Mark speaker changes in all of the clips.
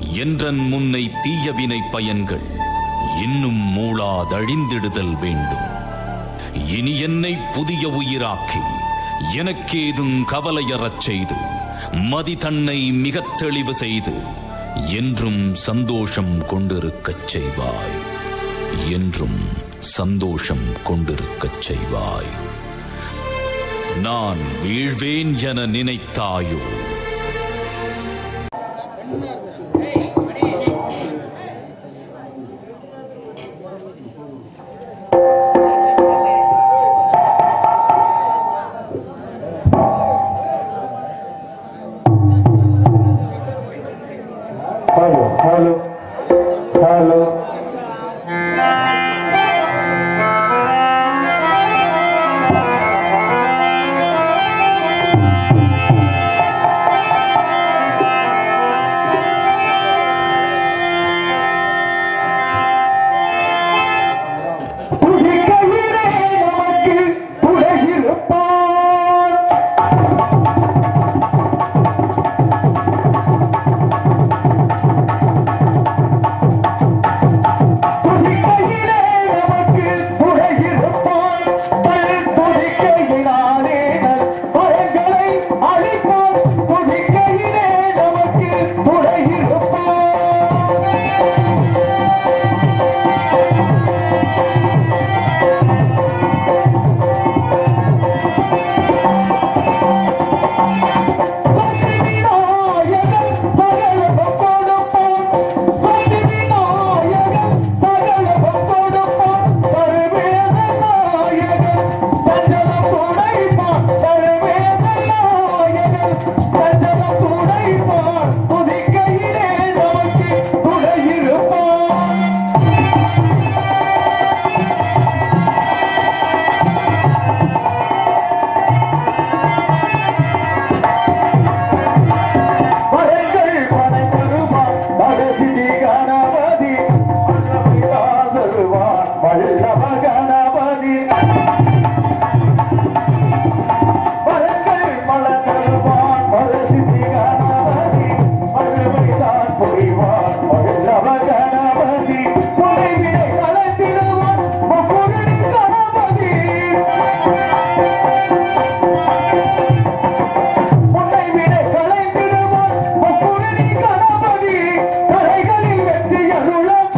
Speaker 1: என்றன் முன்னை தீயவினை பயன்கள் இன்னும் மூளாதழிந்திடுதல் வேண்டும் இனி என்னை புதிய உயிராக்கி எனக்கேதும் கவலையறச் செய்து மதி தன்னை மிகத் தெளிவு செய்து என்றும் சந்தோஷம் கொண்டிருக்கச் செய்வாய் என்றும் சந்தோஷம் கொண்டிருக்கச் செய்வாய் நான் வீழ்வேன் என நினைத்தாயோ
Speaker 2: ஹலோ ஹலோ ஹலோ துதிக்கையிலே நமக்கு துணையிருப்பார் துதிக்கையிலே நமக்கு துணையிருப்பார் தன் துதிக்கையினாலே நல் வரங்களை அளிப்பார் துதிக்கையிலே நமக்கு துணையிருப்பார் துணையிருப்பான் வரங்கள் படை தருவான் பகசிதி கணபதி தருவான் வல்லவ கணபதி வரங்கள் பல தருவான் பகசிதி கணபதி அருமைதான் புரிவான் வல்லவ கணபதி துணைவினை கலந்திடுவான் முக்குரணி கணபதி உன்னை விட கலைந்திடுவான் முக்குரணி கணபதி கலைகளில் வெற்றி அருளம்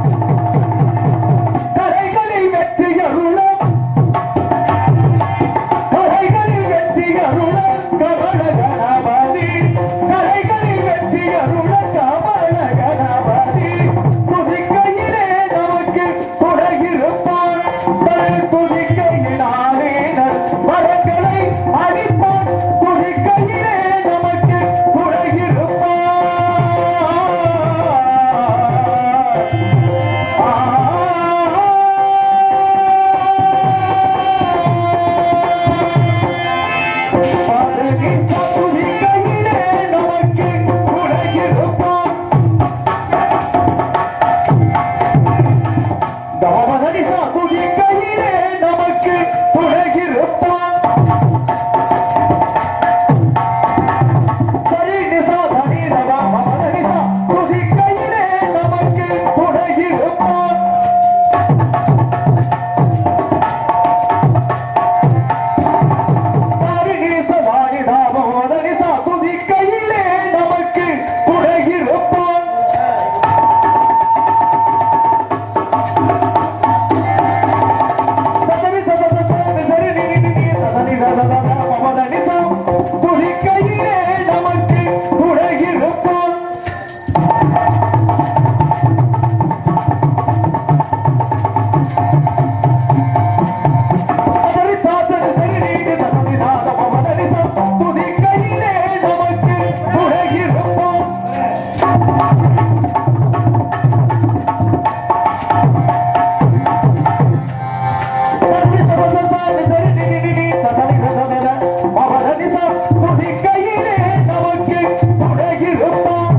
Speaker 2: கலைகளில் வெற்றி அருளம் கலைகளில் வெற்றி அருளம் கமல கணபதி கலைகளில் வெற்றி அருளம் கமல கணபதி துதிக்கையிலே நமக்கு துணையிருப்பான் தன் துதிக்கையினாலே நல் வரங்களை அளிப்பான் துதிக்கையிலே நமக்கு துணையிருப்பான் துதிக்கையிலே நமக்கு துணையிருப்பான் தாமதனிசா துதிக்கையிலே நமக்கு துணையிருப்பான் சரி நிசா தனி ரவா மமதனிசா துதிக்கையிலே நமக்கு துணையிருப்பான் சரி நிசா தானி தாம மமதனிசா துதிக்கையிலே நமக்கு துணையிருப்பான் சதவி சதவி சதவி சரி நீ நீ நீ சதவி சதவி மமதனிசா துதிக்கையிலே நமக்கு துணையிருப்பான் சதவி சாசன சரி நீ நீ சதவி நாத மமதனிசா துதிக்கையிலே நமக்கு துணையிருப்பான் துதிக்கையிலே நமக்கு துணையிருப்பான்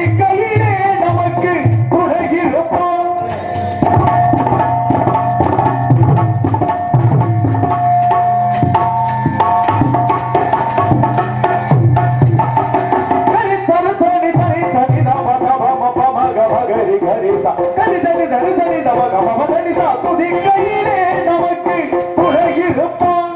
Speaker 2: துதிக்கையிலே நமக்கு துணையிருப்பான் கரி தரு தரி தரி தரி தம தம ம ப ம க ம கரி கரி ச. கரி தரி தரி தரி தம க ம ம தரி ச. துதிக்கையிலே நமக்கு துணையிருப்பான்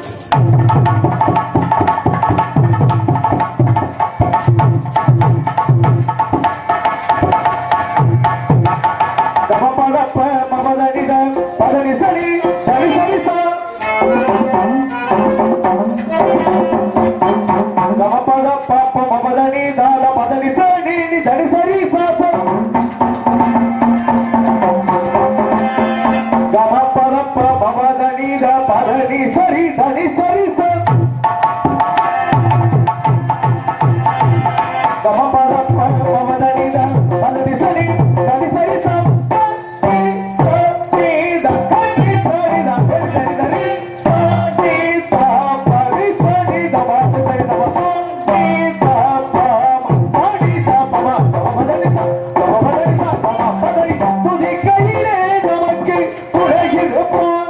Speaker 2: கம ப க ப ம ம தரி த. பதனி சரி சரி சரி ச. గమ పద పాప మమదని దాల పదని సని ని దని సరి సాస గమ పద ప మమదని ద పదని సరి దని సరి స గమ పద ప మమదని ద పదని సరి దని సరి స துதிக்கையிலே நமக்கு துணையிருப்பான்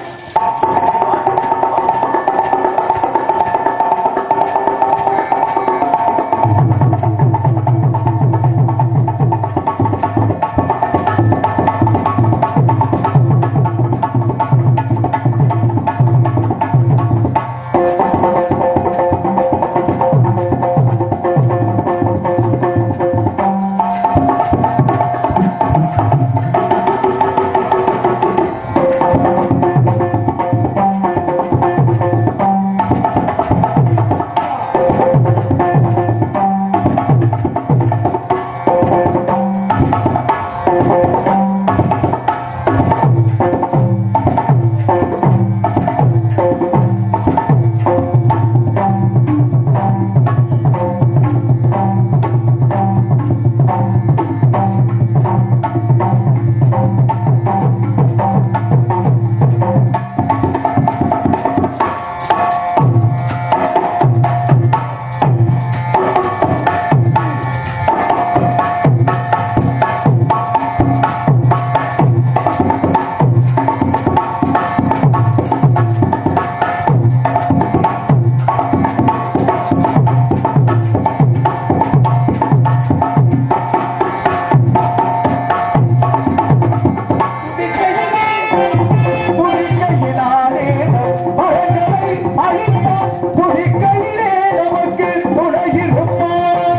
Speaker 2: துதிக்கையினாலே மரங்களை அழிப்பான். துதிக்கையிலே நமக்கு துணையிருப்பான்.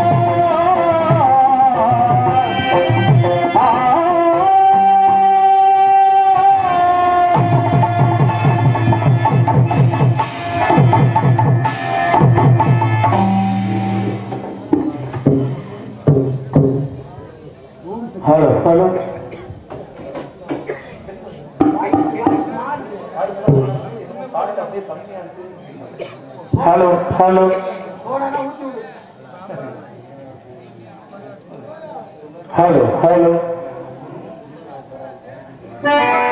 Speaker 2: ஆ. Hello hello hello hello hello hello